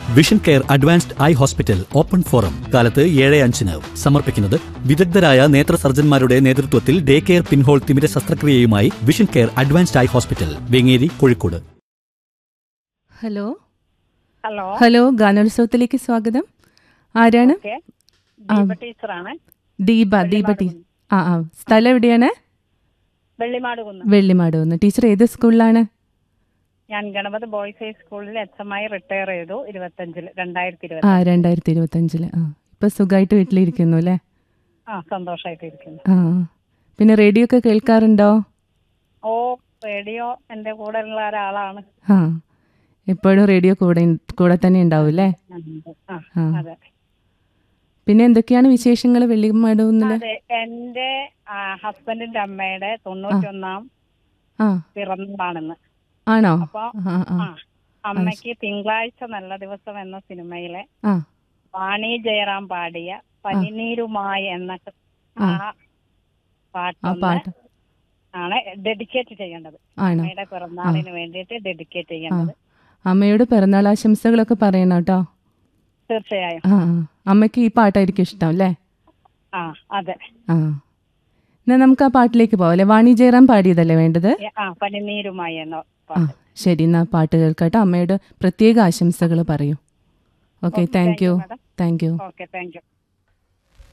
Vision care advanced eye hospital open from കാലത്ത് ഏഴ് അഞ്ചിന് സമർപ്പിക്കുന്നത് വിദഗ്ധരായ നേത്ര സർജന്മാരുടെ നേതൃത്വത്തിൽ ഡേ കെയർ പിൻഹോൾ തിമിര ശസ്ത്രക്രിയയുമായി vision care advanced eye hospital Vengeri Kozhikode hello hello hello ഗാനോത്സവത്തിലേക്ക് സ്വാഗതം ആരാണ് ഓക്കെ ആ. ദീപ ടീച്ചറാണ് ദീപ ദീപ ടീ ആ ആ സ്ഥലം എവിടെയാണ് വെള്ളിമാട് കുന്ന് വെള്ളിമാട് വന്ന് ടീച്ചർ ഏത് സ്കൂളിലാണ് ഞാൻ ഗണപതി ബോയ്സ് ഹൈ സ്കൂളിൽ എച്ച് എം ആയി റിട്ടയർ ചെയ്തു ഇരുപത്തഞ്ചില് രണ്ടായിരത്തി ആ ഇരുപത്തി രണ്ടായിരത്തി ഇരുപത്തഞ്ചില് ആ ഇപ്പൊ സുഖമായിട്ട് വീട്ടിലിരിക്കുന്നു അല്ലേ ആ സന്തോഷമായിട്ടിരിക്കുന്നു ആ പിന്നെ റേഡിയോ ഒക്കെ കേൾക്കാറുണ്ടോ ഓ റേഡിയോ എന്റെ കൂടെ ഉള്ള ഒരാളാണ് ആ എപ്പോഴും റേഡിയോ കൂടെ കൂടെ തന്നെ ഉണ്ടാവും അല്ലേ ആ ആ. അതെ പിന്നെ എന്തൊക്കെയാണ് വിശേഷങ്ങൾ വെള്ളിമാട് കുന്നില് അതെ എന്റെ ഹസ്ബൻഡിന്റെ അമ്മയുടെ തൊണ്ണൂറ്റൊന്നാം ആ പിറന്നാളാണെന്ന് ആണോ അപ്പൊ ആ ആ ആ അമ്മയ്ക്ക് തിങ്കളാഴ്ച നല്ല ദിവസം എന്ന സിനിമയിലെ ആ വാണി ജയറാം പാടിയ പനിനീരുമായി എന്ന ആ. ആ ആ പാട്ടൊന്ന് പാട്ട് ആണ് ഡെഡിക്കേറ്റ് ചെയ്യേണ്ടത് ആണോ അമ്മയുടെ പിറന്നാളിന് വേണ്ടിയിട്ട് ഡെഡിക്കേറ്റ് ആ ചെയ്യേണ്ടത് അമ്മയോട് പിറന്നാൾ ആശംസകളൊക്കെ പറയണം കേട്ടോ തീർച്ചയായും ആ ആ. അമ്മയ്ക്ക് ഈ പാട്ടായിരിക്കും ഇഷ്ടം അല്ലേ ആ അതെ ആ എന്നാ നമുക്ക് ആ പാട്ടിലേക്ക് പോവാം അല്ലേ വാണി ജയറാം പാടിയതല്ലേ വേണ്ടത് ഏ, ആ പനിനീരുമായി എന്ന ആ പാട്ട് ശരി എന്നാ പാട്ട് കേൾക്കട്ടെ അമ്മയുടെ പ്രത്യേക ആശംസകൾ പറയൂ okay oh, thank you madam. Thank you okay thank U